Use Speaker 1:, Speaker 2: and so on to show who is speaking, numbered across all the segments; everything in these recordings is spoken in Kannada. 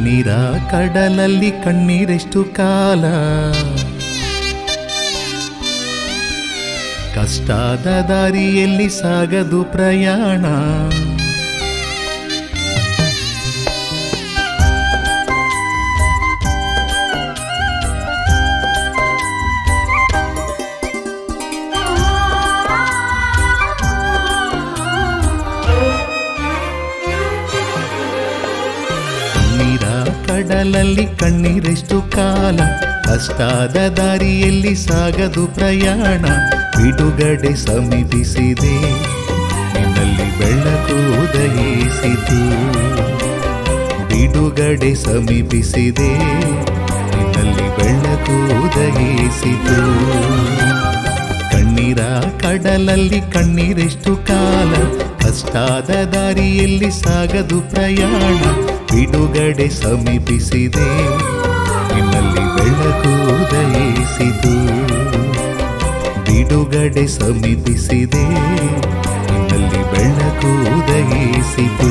Speaker 1: ಕಣ್ಣೀರ ಕಡಲಲ್ಲಿ ಕಣ್ಣೀರೆಷ್ಟು ಕಾಲ ಕಷ್ಟಾದ ದಾರಿಯಲ್ಲಿ ಸಾಗದು ಪ್ರಯಾಣ ಕಣ್ಣೀರ ಕಡಲಲ್ಲಿ ಕಣ್ಣೀರೆಷ್ಟು ಕಾಲ ಕಷ್ಟಾದ ದಾರಿಯಲ್ಲಿ ಸಾಗದು ಪ್ರಯಾಣ ಬಿಡುಗಡೆ ಸಮೀಪಿಸಿದೆ ನಿನ್ನಲ್ಲಿ ಬೆಳಕು ಉದಯಿಸಿತು ಬಿಡುಗಡೆ ಸಮೀಪಿಸಿದೆ ನಿನ್ನಲ್ಲಿ ಬೆಳಕು ಉದಯಿಸಿತು ಕಣ್ಣೀರ ಕಡಲಲ್ಲಿ ಕಣ್ಣೀರೆಷ್ಟು ಕಾಲ ಕಷ್ಟಾದ ದಾರಿಯಲ್ಲಿ ಸಾಗದು ಪ್ರಯಾಣ ಬಿಡುಗಡೆ ಸಮೀಪಿಸಿದೆ ನಿನ್ನಲ್ಲಿ ಬೆಳಕು ಉದಯಿಸಿತು ಬಿಡುಗಡೆ ಸಮೀಪಿಸಿದೆ ನಿನ್ನಲ್ಲಿ ಬೆಳಕು ಉದಯಿಸಿತು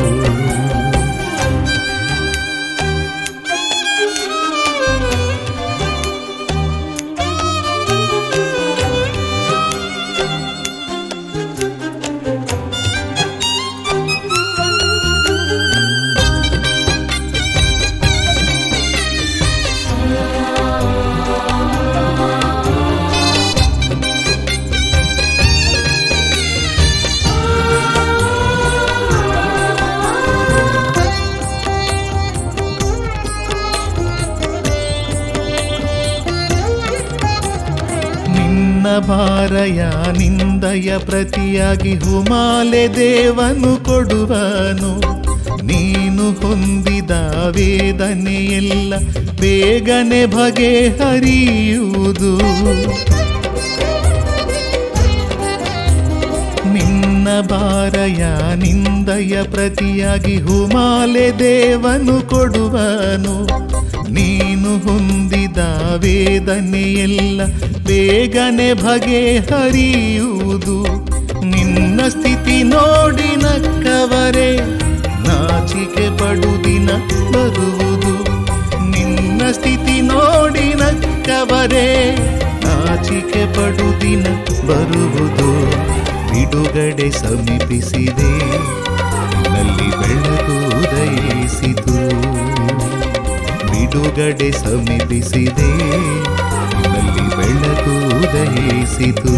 Speaker 1: ನಿನ್ನ ಭಾರಯ ನಿಂದಯ ಪ್ರತಿಯಾಗಿ ಹುಮಾಲೆ ದೇವನು ಕೊಡುವನು ನೀನು ಹೊಂದಿದ ವೇದನೆಯೆಲ್ಲ ಬೇಗನೆ ಬಗೆಹರಿಯುವುದು ನಿನ್ನ ಭಾರಯ ನಿಂದಯ ಪ್ರತಿಯಾಗಿ ಹುಮಾಲೆ ದೇವನು ಕೊಡುವನು ನೀನು ಹೊಂದಿದ ವೇದನೆಯೆಲ್ಲ ಬೇಗನೆ ಬಗೆಹರಿಯುವುದು ನಿನ್ನ ಸ್ಥಿತಿ ನೋಡಿ ನಕ್ಕವರೇ ನಾಚಿಕೆ ಪಡುದಿನ ಬರುವುದು ನಿನ್ನ ಸ್ಥಿತಿ ನೋಡಿ ನಕ್ಕವರೇ ನಾಚಿಕೆ ಪಡುದಿನ ಬರುವುದು ಬಿಡುಗಡೆ ಸಮೀಪಿಸಿದೆ ನಲ್ಲಿ ಬೆಳಕು ಉದಯಿಸಿತು ಬಿಡುಗಡೆ ಸಮೀಪಿಸಿದೆ ನಲ್ಲಿ ಬೆಳಕು ಉದಯಿಸಿತು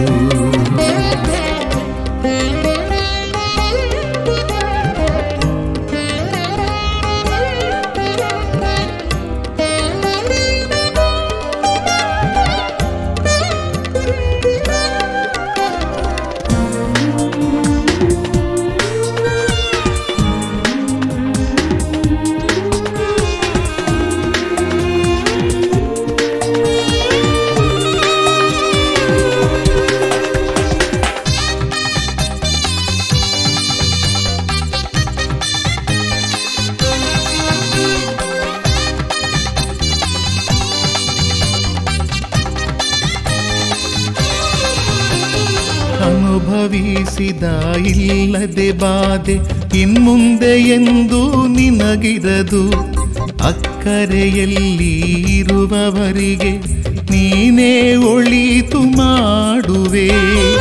Speaker 1: ಅನುಭವಿಸಿದ ಇಲ್ಲದೆ ಬಾಧೆ ಇನ್ಮುಂದೆ ಎಂದು ನಿನಗಿರದು ಅಕ್ಕರೆಯಲ್ಲಿ ಇರುವವರಿಗೆ ನೀನೇ ಒಳಿತು ಮಾಡುವೆ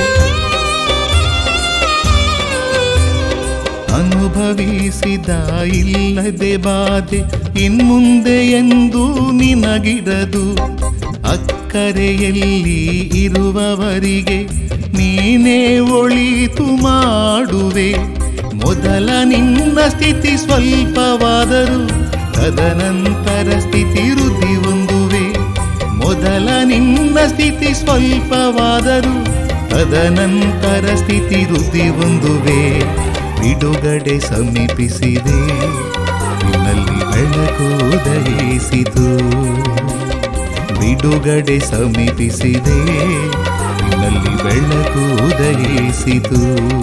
Speaker 1: ಅನುಭವಿಸಿದ ಇಲ್ಲದೆ ಬಾಧೆ ಇನ್ಮುಂದೆ ಎಂದು ನಿನಗಿರದು ಅಕ್ಕರೆಯಲ್ಲಿ ಇರುವವರಿಗೆ ನೀನೇ ಒಳಿತು ಮಾಡುವೆ ಮೊದಲ ನಿನ್ನ ಸ್ಥಿತಿ ಸ್ವಲ್ಪವಾದರೂ ತದನಂತರ ಸ್ಥಿತಿ ವೃದ್ಧಿ ಹೊಂದುವೆ ಮೊದಲ ನಿನ್ನ ಸ್ಥಿತಿ ಸ್ವಲ್ಪವಾದರೂ ತದನಂತರ ಸ್ಥಿತಿ ವೃದ್ಧಿ ಹೊಂದುವೆ ಬಿಡುಗಡೆ ಸಮೀಪಿಸಿದೆ ನಿನ್ನಲ್ಲಿ ಬೆಳಕು ಉದಯಿಸಿತು ಬಿಡುಗಡೆ ಸಮೀಪಿಸಿದೆ ನಿನ್ನಲ್ಲಿ ಬೆಳಕು ಉದಯಿಸಿತು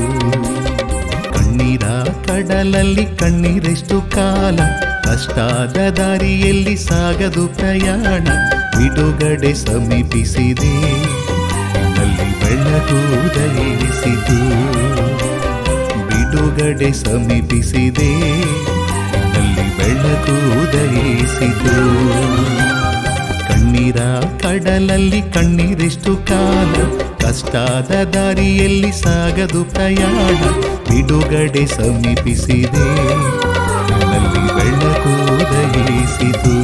Speaker 1: ಕಣ್ಣೀರ ಕಡಲಲ್ಲಿ ಕಣ್ಣೀರೆಷ್ಟು ಕಾಲ ಕಷ್ಟಾದ ದಾರಿಯಲ್ಲಿ ಸಾಗದು ಪ್ರಯಾಣ ಬಿಡುಗಡೆ ಸಮೀಪಿಸಿದೆ ನಿನ್ನಲ್ಲಿ ಬೆಳಕು ಉದಯಿಸಿತು ಬಿಡುಗಡೆ ಸಮೀಪಿಸಿದೆ ನಿನ್ನಲ್ಲಿ ಬೆಳಕು ಉದಯಿಸಿತು ಕಣ್ಣೀರ ಕಡಲಲ್ಲಿ ಕಣ್ಣೀರೆಷ್ಟು ಕಾಲ ಕಷ್ಟಾದ ದಾರಿಯಲ್ಲಿ ಸಾಗದು ಪ್ರಯಾಣ ಬಿಡುಗಡೆ ಸಮೀಪಿಸಿದೆ ನಲ್ಲಿ ಬೆಳಕು ಉದಯಿಸಿತು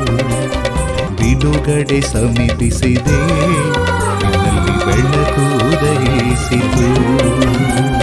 Speaker 1: ಬಿಡುಗಡೆ ಸಮೀಪಿಸಿದೆ ನಲ್ಲಿ ಬೆಳಕು ಉದಯಿಸಿತು